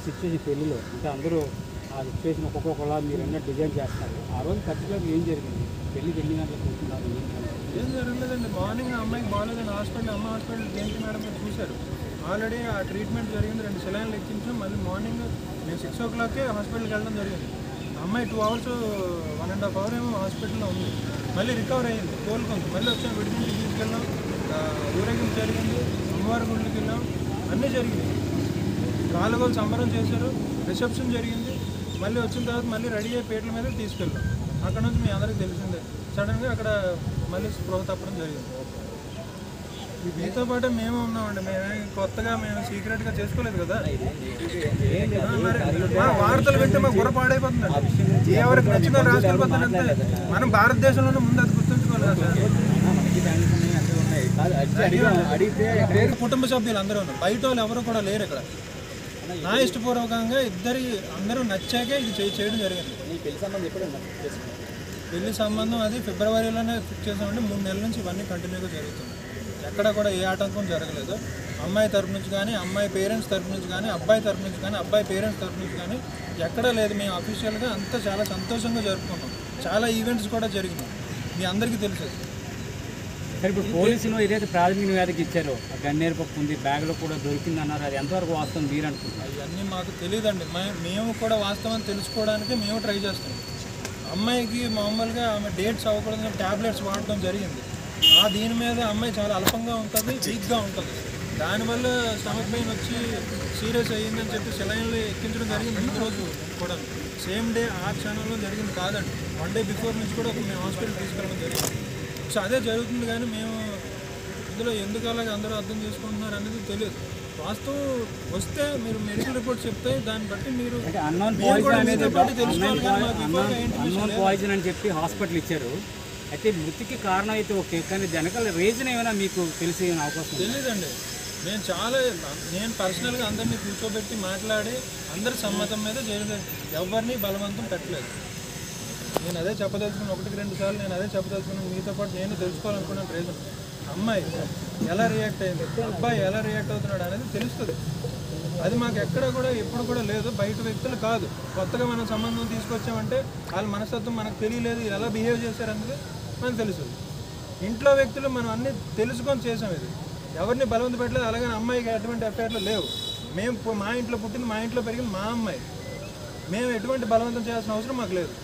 Situation పెళ్లిలో అంటే అందరూ ఆ సిచ్యువేషన్ ఒక్కొక్కలా మీరు అన్న డిజైన్ చేస్తారు ఆ రోజు పర్టికులర్గా ఏం జరిగింది పెళ్లికి ఎన్ని గంటలకు కూర్చున్నారు ఏం జరిగింది? ఏం జరగలేదండి మార్నింగ్ ఆ అమ్మాయికి బాగాలేదని హాస్పిటల్ అమ్మ హాస్పిటల్ జేఎన్టీ మేడం గారు చూశారు ఆల్రెడీ ఆ ట్రీట్మెంట్ జరిగింది రెండు సెలైన్లు ఎక్కించాం మళ్ళీ మార్నింగ్ మేము సిక్స్ ఓ క్లాక్కే హాస్పిటల్కి వెళ్ళడం జరిగింది ఆ అమ్మాయి two hours one and half hour ఏమో హాస్పిటల్లో ఉంది మళ్ళీ రికవర్ అయ్యింది కోలుకుంది మళ్ళీ వచ్చాం విడిపించి తీసుకెళ్ళాం ఆ, ఊరేగింపు జరిగింది అమ్మవారి గుడికి వెళ్ళాం అన్నీ జరిగింది రాళ్ళగోలు సంబరం చేశారు రిసెప్షన్ జరిగింది మళ్ళీ వచ్చిన తర్వాత మళ్ళీ రెడీ అయ్యి పేట్ల మీద తీసుకెళ్ళాం అక్కడ నుంచి మీ అందరికీ తెలిసిందే సడన్గా అక్కడ మళ్ళీ స్పృహ తప్పడం జరిగింది మీతో పాటు మేము ఉన్నామండి మేము కొత్తగా మేము సీక్రెట్గా చేసుకోలేదు కదా ఆ, మరి మా వార్తలు వింటే మాకు బుర్ర పాడైపోతుంది ఎవరికి నచ్చిందో రాసుకెళ్ళిపోతుంది అంతే మనం భారతదేశంలోనే ముందు అది గుర్తుంచుకోలేదు కదా సార్ మనకి ఫ్యామిలీస్ ఉన్నాయి అన్నీ ఉన్నాయి కాదు అడిగి అడిగి- అడిగితే పేరు కుటుంబ సభ్యులు అందరూ ఉన్నారు బయట వాళ్ళు ఎవరు కూడా లేరు ఇక్కడ నా ఇష్టపూర్వకంగా ఇద్దరి అందరూ నచ్చాకే ఇది చేయ- చేయడం జరిగింది నీ పెళ్లి సంబంధం ఎప్పుడు చేసుకున్నాను పెళ్లి సంబంధం అది ఫిబ్రవరిలోనే ఫిక్స్ చేసామంటే మూడు నెలల నుంచి ఇవన్నీ కంటిన్యూగా జరుగుతుంది ఎక్కడ కూడా ఏ ఆటంకం జరగలేదు అమ్మాయి తరపు నుంచి కానీ అమ్మాయి పేరెంట్స్ తరపు నుంచి కానీ అబ్బాయి తరపు నుంచి కానీ అబ్బాయి పేరెంట్స్ తరపు నుంచి కానీ ఎక్కడా లేదు మేము అఫీషియల్గా అంతా చాలా సంతోషంగా జరుపుకున్నాం చాలా ఈవెంట్స్ కూడా జరిగినాయి మీ అందరికీ తెలుసు అది. సరే ఇప్పుడు పోలీసులు ఏదైతే ప్రాథమిక నివేదిక ఇచ్చారో ఆ గన్నేరు పప్పు ఉంది బ్యాగ్లో కూడా దొరికింది అన్నారు అది ఎంతవరకు వాస్తవం మీరు అనుకుంటున్నారు అవన్నీ మాకు తెలియదండి మే- మేము కూడా వాస్తవం తెలుసుకోవడానికి మేము ట్రై చేస్తాం అమ్మాయికి మామూలుగా ఆమె డేట్స్ అవ్వకూడదు ట్యాబ్లెట్స్ వాడటం జరిగింది ఆ దీని మీద అమ్మాయి చాలా అల్పంగా ఉంటుంది వీక్గా ఉంటుంది దానివల్ల స్టమక్ పెయిన్ వచ్చి సీరియస్ అయ్యిందని చెప్పి సెలైన్లు ఎక్కించడం జరిగింది ముందు రోజు కూడా సేమ్ డే ఆ క్షణంలో జరిగింది కాదండి వన్ డే బిఫోర్ నుంచి కూడా ఒక మేము హాస్పిటల్ తీసుకెళ్ళడం జరిగింది సో అదే జరుగుతుంది కానీ మేము ఇందులో ఎందుకు అలాగే అందరూ అర్థం చేసుకుంటున్నారు అనేది తెలియదు వాస్తవం వస్తే మీరు మెడికల్ రిపోర్ట్ చెప్తే దాన్ని బట్టి మీరు అంటే అన్నోన్ మేము పాయిజన్ కూడా అనేది మీతో పాటు తెలుసుకోవాలి కానీ మాకు before గా ఏంటి అన్నోన్ పాయిజన్ అని చెప్పి హాస్పిటల్ ఇచ్చారు అయితే మృతికి కారణం అయితే ఓకే కానీ వెనకాల రీజన్ ఏమైనా మీకు తెలిసే అవకాశం ఉంది తెలియదండి నేను చాలా నేను పర్సనల్గా అందరినీ కూర్చోబెట్టి మాట్లాడి అందరి సమ్మతం మీద చేయలేదు ఎవరిని బలవంతం పెట్టలేదు నేను అదే చెప్పదలుచుకున్నాను ఒకటికి రెండు సార్లు నేను అదే చెప్పదలుచుకున్నాను మీతో పాటు నేను తెలుసుకోవాలనుకున్నాను రీజన్ అమ్మాయి ఎలా రియాక్ట్ అయింది అబ్బాయి ఎలా రియాక్ట్ అవుతున్నాడు అనేది తెలుస్తుంది అది మాకు ఎక్కడ కూడా ఎప్పుడు కూడా లేదు బయట వ్యక్తులు కాదు కొత్తగా మనం సంబంధం తీసుకొచ్చామంటే వాళ్ళ మనస్తత్వం మనకు తెలియలేదు ఎలా బిహేవ్ చేశారన్నది మనకు తెలుసు ఇంట్లో వ్యక్తులు మనం అన్ని తెలుసుకొని చేసాం ఇది ఎవరిని బలవంత పెట్టలేదు అలాగే అమ్మాయికి ఎటువంటి అఫైర్లు లేవు మేము పు- మా ఇంట్లో పుట్టింది మా ఇంట్లో పెరిగింది మా అమ్మాయి మేము ఎటువంటి బలవంతం చేయాల్సిన అవసరం మాకు లేదు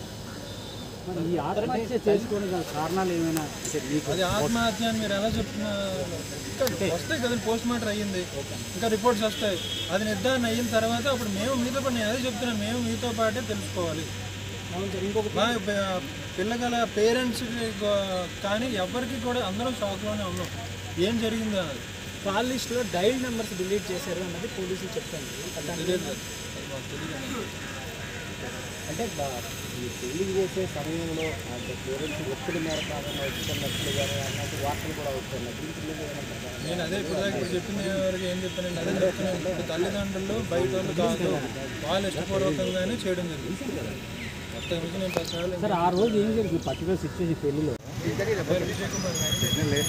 మరి ఈ ఆత్మహత్య చేసుకోవడానికి గల కారణాలు ఏమైనా అంటే మీకు అది ఆత్మహత్య అని మీరు ఎలా చెప్తున్నారు ఇంకా వస్తాయి కదా పోస్ట్ మార్టం అయ్యింది ఇంకా రిపోర్ట్స్ వస్తాయి అది నిర్ధారణ అయిన తర్వాత అప్పుడు మేము మీతో పాటు నేను అదే చెప్తున్నాను మేము మీతో పాటే తెలుసుకోవాలి ఇంకొక మా ప- పిల్లగల పేరెంట్స్ కానీ ఎవరికి కూడా అందరం షాక్లోనే ఉన్నాం ఏం జరిగింది అన్నది కాల్ లిస్ట్లో డైల్ నెంబర్స్ డిలీట్ చేశారు అన్నది పోలీసులు చెప్తాను తెలియదు అది మాకు తెలియదు అంటే బా- ఈ పెళ్లి చేసే సమయంలో అంటే పేరెంట్స్ ఒత్తిడి మేర కాకుండా వస్తున్నట్లు కానీ అన్నట్టు వార్తలు కూడా వస్తున్నాయి దీనికి మీరు ఏమంటారు నేను అదే ఇప్పుడు దాకా ఇప్పుడు చెప్పిన వరకు ఏం చెప్పానండి అదే చెప్తున్నాను ఇప్పుడు తల్లిదండ్రులు బయట వాళ్ళు కాదు వాళ్ళు ఇష్టపూర్వకంగానే చేయడం జరిగింది మొత్తం గురించి నేను పది సార్లు సార్ ఆ రోజు ఏం జరిగింది పర్టికులర్ సిచ్యువేషన్ పెళ్లిలో పేరు విజయ్ కుమార్ గారు.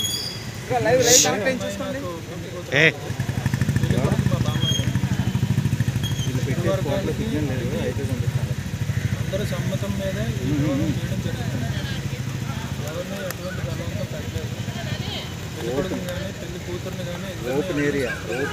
నాకు పెళ్లి కూతురు. పెళ్లి కొడుకు మా బామ్మగారు. ఇరు వర్గాలకి అందరి సమ్మతం మీదే ఈ వివాహం చేయడం జరిగింది ఎవరిని ఎటువంటి బలవంతం పెట్టలేదు పెళ్లి కొడుకుని కానీ పెళ్లి కూతుర్ని కానీ ఓపెన్ ఏరియా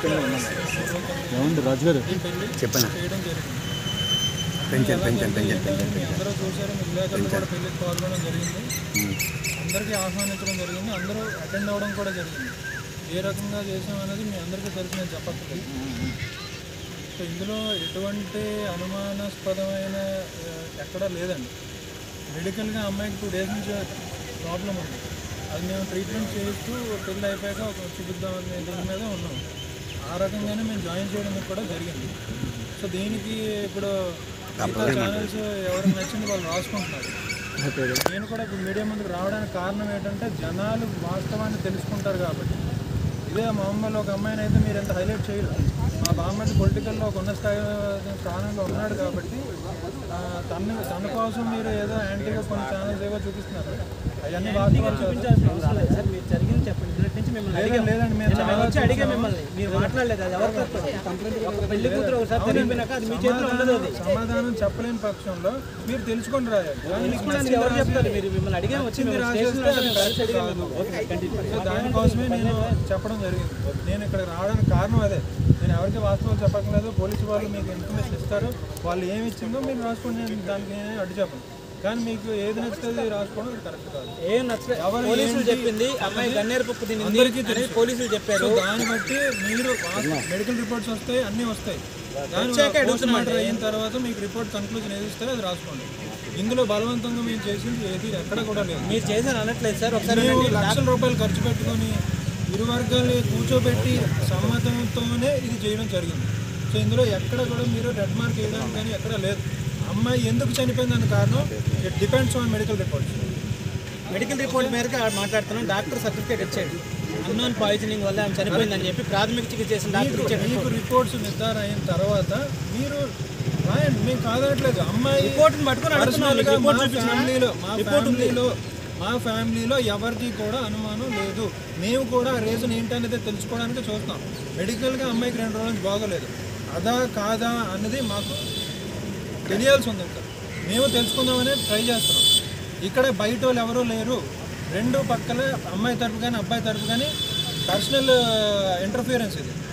చెప్పండి చేయడం జరిగింది పెంచండి పెంచండి పెంచండి అందరూ చూసారు మీ విలేకరులు కూడా పెళ్లికి పాల్గొనడం జరిగింది అందరికీ ఆహ్వానించడం జరిగింది అందరూ అటెండ్ అవ్వడం కూడా జరిగింది ఏ రకంగా చేసాం అనేది మీ అందరికీ తెలిసి నేను చెప్పక్కర్లేదు సో ఇందులో ఎటువంటి అనుమానాస్పదమైన ఆ, ఎక్కడా లేదండి మెడికల్గా అమ్మాయికి టూ డేస్ నుంచి ప్రాబ్లం ఉంది అది మేము ట్రీట్మెంట్ చేస్తూ పెళ్ళి అయిపోయాక ఒక చూపిద్దామనే దీని మీద ఉన్నాం ఆ రకంగానే మేము జాయిన్ చేయడం కూడా జరిగింది సో దీనికి ఇప్పుడు మిగతా ఛానల్స్ ఎవరికి నచ్చింది వాళ్ళు రాసుకుంటున్నారు నేను కూడా ఇప్పుడు మీడియా ముందుకు రావడానికి కారణం ఏంటంటే జనాలు వాస్తవాన్ని తెలుసుకుంటారు కాబట్టి ఇదే మా అమ్మలో ఒక అమ్మాయిని అయితే మీరు ఎంత హైలైట్ చేయరు మా బామ్మది పొలిటికల్లో ఒక ఉన్న స్థాయి స్థానంలో ఉన్నాడు కాబట్టి ఆ, తన తన కోసం మీరు ఏదో యాంటీగా కొన్ని ఛానల్స్ ఏవో చూపిస్తున్నారు అవన్నీ వాస్తవాలు కాదు. చూపించాల్సిన అవసరం లేదు సార్ మీరు జరిగింది చెప్పండి పొద్దున్నటి నుంచి మిమ్మల్ని లేదండి, అడిగాం లేదండి, మేము నిన్న మేము చాలా వచ్చి అడిగాం మిమ్మల్ని మీరు మాట్లాడలేదు అది ఎవరు తప్పు ఒక పెళ్లి కూతురు ఒకసారి తెలియపోయినాక అది మీ చేతిలో ఉండదు అది సమాధానం చెప్పలేని పక్షంలో మీరు తెలుసుకొని రాయాలి కానీ మీకు తెలుసుకోవడానికి ఎవరు చెప్తారు మీరు మిమ్మల్ని అడిగాం వచ్చి నచ్చింది మేము రాసేస్తే స్టేషన్లో అది కలిసి కరెక్ట్ అడిగాం కాదు. ఓకే కంటిన్యూ సో దానికోసమే నేను చెప్పడం జరిగింది నేను ఇక్కడ రావడానికి కారణం అదే నేను ఎవరికి వాస్తవాలు చెప్పట్లేదు పోలీసు వాళ్ళు మీకు ఇన్ఫర్మేషన్ ఇస్తారు వాళ్ళు ఏమి ఇచ్చిందో మీరు రాసుకోండి నేను దానికి నేనే అడ్డు చెప్పను కానీ మీకు ఏది నచ్చుతుంది రాసుకోవడం అది కరెక్ట్ కాదు ఏం నచ్చలేదు ఎవరు పోలీసులు ఏంటి చెప్పింది అమ్మాయి గన్నేరు పప్పు తినింది అందరికీ అని తెలుసు. పోలీసులు చెప్పారు సో దాన్ని బట్టి మీరు మెడికల్ రిపోర్ట్స్ వస్తాయి అన్నీ వస్తాయి దాని వచ్చాక పోస్ట్ అడుగుతున్నాను. మార్టం అయిన తర్వాత మీకు రిపోర్ట్ కన్క్లూజన్ ఏది ఇస్తారో అది రాసుకోండి ఇందులో బలవంతంగా మేము చేసింది ఏది ఎక్కడ కూడా లేదు మీరు చేశారు అనట్లేదు సార్ ఒకసారి మేము వినండి. లక్షల రూపాయలు ఖర్చు పెట్టుకొని ఇరు వర్గాల్ని కూర్చోబెట్టి సమ్మతంతోనే ఇది చేయడం జరిగింది సో ఇందులో ఎక్కడ కూడా మీరు రెడ్ మార్క్ వేయడానికి కానీ ఎక్కడ లేదు అమ్మాయి ఎందుకు చనిపోయింది దాని కారణం it depends on medical reports medical report మేరకు ఆడ మాట్లాడుతున్నాం డాక్టర్ సర్టిఫికేట్ ఇచ్చాడు అన్నోన్ పాయిజనింగ్ వల్ల ఆమె చనిపోయిందని చెప్పి ప్రాథమిక చికిత్స చేసిన డాక్టర్ ఇచ్చాడు మీకు రిపోర్ట్స్ నిర్ధారణ అయిన తర్వాత మీరు రాయండి మేము కాదనట్లేదు అమ్మాయి రిపోర్ట్ని పట్టుకొని అడుగుతున్నాం Personal గా మీకు రిపోర్ట్ మా చూపించిన ఫ్యామిలీలో మా రిపోర్ట్ ఉంది. ఫ్యామిలీలో మా ఫ్యామిలీలో ఎవరికి కూడా అనుమానం లేదు మేము కూడా రీజన్ ఏంటనేది తెలుసుకోవడానికి చూస్తాం మెడికల్గా అమ్మాయికి రెండు రోజులు బాగోలేదు అదా కాదా అన్నది మాకు తెలియాల్సి ఉంది ఇంకా మేము తెలుసుకుందామని ట్రై చేస్తున్నాం ఇక్కడ బయట వాళ్ళు ఎవరూ లేరు రెండు పక్కల అమ్మాయి తరపు కానీ అబ్బాయి తరపు కానీ పర్సనల్ ఇంటర్ఫియరెన్స్ ఇది